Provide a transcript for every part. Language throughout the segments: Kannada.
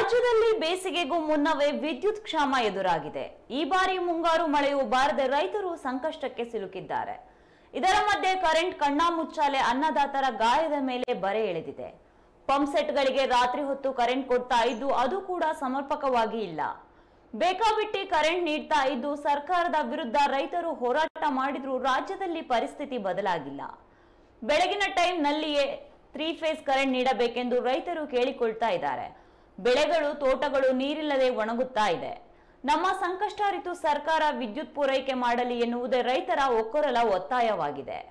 ರಾಜ್ಯದಲ್ಲಿ ಬೇಸಿಗೆಗೂ ಮುನ್ನವೇ ವಿದ್ಯುತ್ ಕ್ಷಾಮ ಎದುರಾಗಿದೆ ಈ ಬಾರಿ ಮುಂಗಾರು ಮಳೆಯು ಬಾರದೆ ರೈತರು ಸಂಕಷ್ಟಕ್ಕೆ ಸಿಲುಕಿದ್ದಾರೆ ಇದರ ಮಧ್ಯೆ ಕರೆಂಟ್ ಕಣ್ಣಾಮುಚ್ಚಾಲೆ ಅನ್ನದಾತರ ಗಾಯದ ಮೇಲೆ ಬರೆ ಎಳೆದಿದೆ ಪಂಪ್ ಸೆಟ್ಗಳಿಗೆ ರಾತ್ರಿ ಹೊತ್ತು ಕರೆಂಟ್ ಕೊಡ್ತಾ ಇದ್ದು ಅದು ಕೂಡ ಸಮರ್ಪಕವಾಗಿ ಇಲ್ಲ ಬೇಕಾಬಿಟ್ಟಿ ಕರೆಂಟ್ ನೀಡ್ತಾ ಇದ್ದು ಸರ್ಕಾರದ ವಿರುದ್ಧ ರೈತರು ಹೋರಾಟ ಮಾಡಿದ್ರೂ ರಾಜ್ಯದಲ್ಲಿ ಪರಿಸ್ಥಿತಿ ಬದಲಾಗಿಲ್ಲ ಬೆಳಗಿನ ಟೈಮ್ ನಲ್ಲಿಯೇ ತ್ರೀ ಫೇಸ್ ಕರೆಂಟ್ ನೀಡಬೇಕೆಂದು ರೈತರು ಕೇಳಿಕೊಳ್ತಾ ಇದ್ದಾರೆ ಬೆಳೆಗಳು ತೋಟಗಳು ನೀರಿಲ್ಲದೆ ಒಣಗುತ್ತಾ ಇದೆ ನಮ್ಮ ಸಂಕಷ್ಟ ಅರಿತು ಸರ್ಕಾರ ವಿದ್ಯುತ್ ಪೂರೈಕೆ ಮಾಡಲಿ ಎನ್ನುವುದೇ ರೈತರ ಒಕ್ಕೊರಲ ಒತ್ತಾಯವಾಗಿದೆ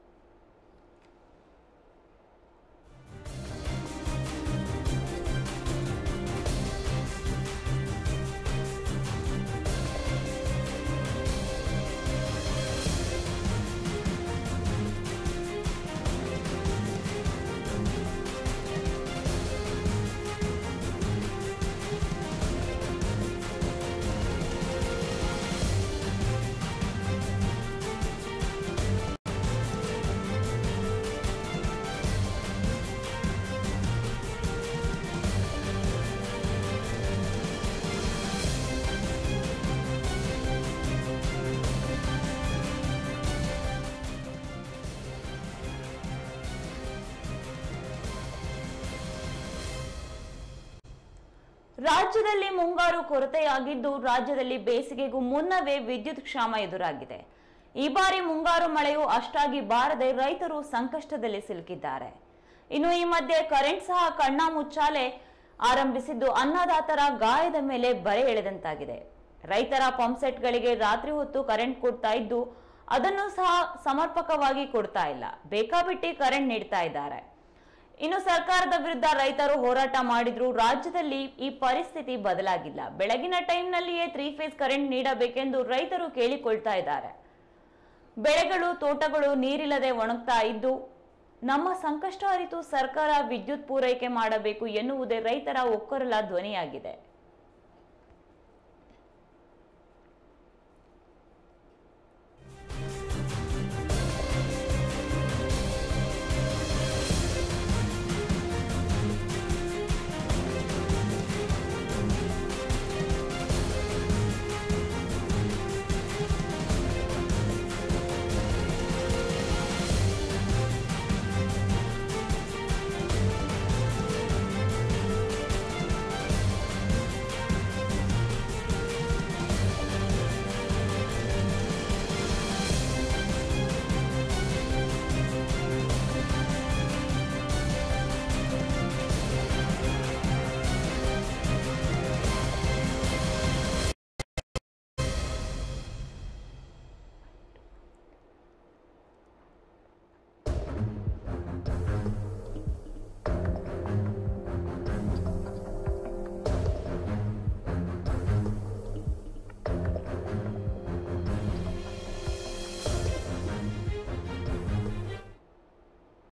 ರಾಜ್ಯದಲ್ಲಿ ಮುಂಗಾರು ಕೊರತೆಯಾಗಿದ್ದು ರಾಜ್ಯದಲ್ಲಿ ಬೇಸಿಗೆಗೂ ಮುನ್ನವೇ ವಿದ್ಯುತ್ ಕ್ಷಾಮ ಎದುರಾಗಿದೆ ಈ ಬಾರಿ ಮುಂಗಾರು ಮಳೆಯು ಅಷ್ಟಾಗಿ ಬಾರದೆ ರೈತರು ಸಂಕಷ್ಟದಲ್ಲಿ ಸಿಲುಕಿದ್ದಾರೆ ಇನ್ನು ಈ ಮಧ್ಯೆ ಕರೆಂಟ್ ಸಹ ಕಣ್ಣ ಮುಚ್ಚಾಲೆ ಆರಂಭಿಸಿದ್ದು ಅನ್ನದಾತರ ಗಾಯದ ಮೇಲೆ ಬರೆ ಎಳೆದಂತಾಗಿದೆ ರೈತರ ಪಂಪ್ ಸೆಟ್ಗಳಿಗೆ ರಾತ್ರಿ ಹೊತ್ತು ಕರೆಂಟ್ ಕೊಡ್ತಾ ಇದ್ದು ಅದನ್ನು ಸಹ ಸಮರ್ಪಕವಾಗಿ ಕೊಡ್ತಾ ಇಲ್ಲ ಬೇಕಾಬಿಟ್ಟಿ ಕರೆಂಟ್ ನೀಡ್ತಾ ಇದ್ದಾರೆ ಇನ್ನು ಸರ್ಕಾರದ ವಿರುದ್ಧ ರೈತರು ಹೋರಾಟ ಮಾಡಿದ್ರು ರಾಜ್ಯದಲ್ಲಿ ಈ ಪರಿಸ್ಥಿತಿ ಬದಲಾಗಿಲ್ಲ ಬೆಳಗಿನ ಟೈಮ್ನಲ್ಲಿಯೇ ತ್ರೀ ಫೇಸ್ ಕರೆಂಟ್ ನೀಡಬೇಕೆಂದು ರೈತರು ಕೇಳಿಕೊಳ್ತಾ ಇದ್ದಾರೆ ಬೆಳೆಗಳು ತೋಟಗಳು ನೀರಿಲ್ಲದೆ ಒಣಗ್ತಾ ಇದ್ದು ನಮ್ಮ ಸಂಕಷ್ಟ ಅರಿತು ಸರ್ಕಾರ ವಿದ್ಯುತ್ ಪೂರೈಕೆ ಮಾಡಬೇಕು ಎನ್ನುವುದೇ ರೈತರ ಒಕ್ಕೊರಲ ಧ್ವನಿಯಾಗಿದೆ